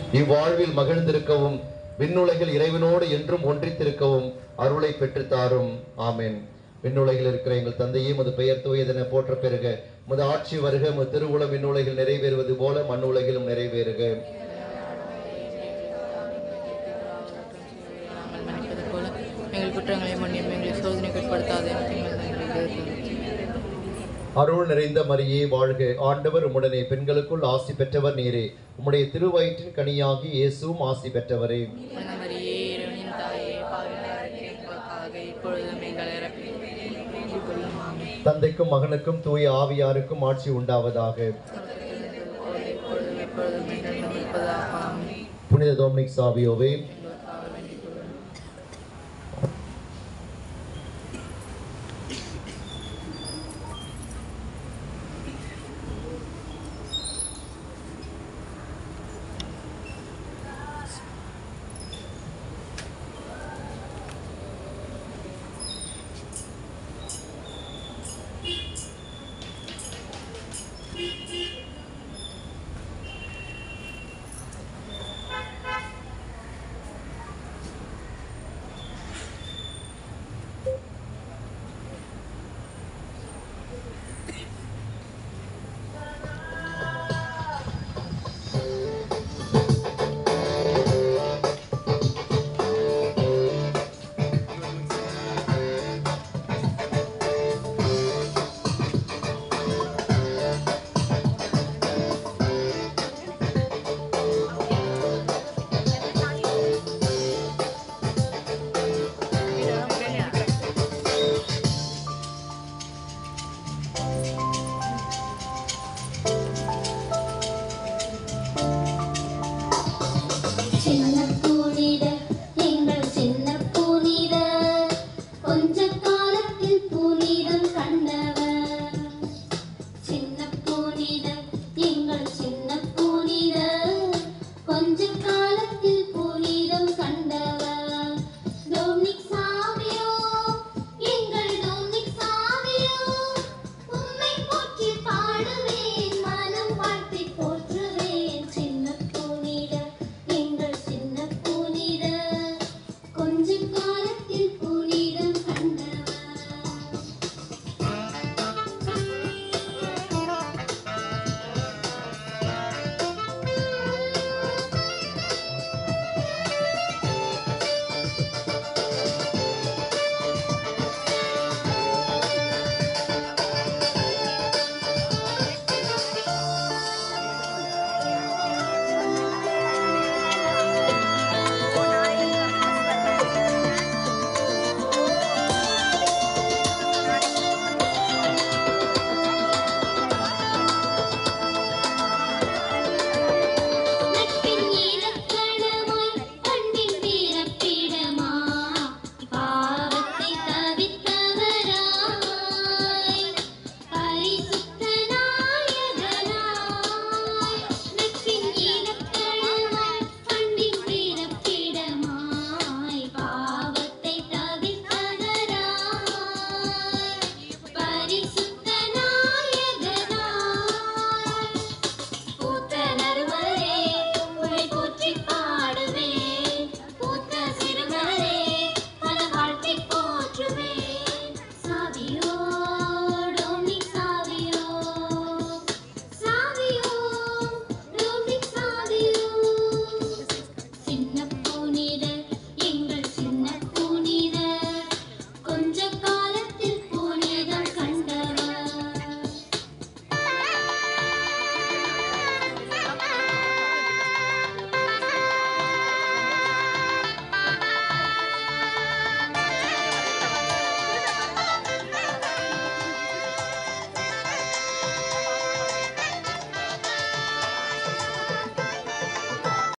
இவ்வாழ்வில் மகிழ்ந்திருக்கவும் விண்ணுலகில் இறைவனோடு என்றும் ஒன்றித்திருக்கவும் அருளை பெற்றுத் தாரும் ஆமென் விண்ணுலகில் இருக்கிற எங்கள் தந்தையே முது பெயர் தூயதென போற்ற பெறுக முது ஆட்சி வருக முது திருவுளம் விண்ணுலகில் நிறைவேறுவது போல மண்ணுலகிலும் நிறைவேறுக நாங்கள் மன்னிப்பது போல எங்கள் குற்றங்களை மன்னியும் எங்களை சோதனைக்கு உட்படுத்தாதே அருள் நிறைந்த மரியே வாழ்க ஆண்டவர் உம்முடனே பெண்களுக்குள் ஆசி பெற்றவர் நீரே உம்முடைய திருவயிற்றின் கனியாகி இயேசுவும் ஆசி பெற்றவரே மரியே இறைவனின் தாயே பாவிகளுக்காக இப்பொழுதும் எங்கள் இறப்பில் வேண்டிக் கொள்ளும் ஆமென். தந்தைக்கும் மகனுக்கும் தூய ஆவியாருக்கும் ஆட்சி உண்டாவதாக இப்பொழுதும் எப்பொழுதும் என்றென்றும் இருப்பதாக ஆமென். புனித டொமினிக் சாவியோவே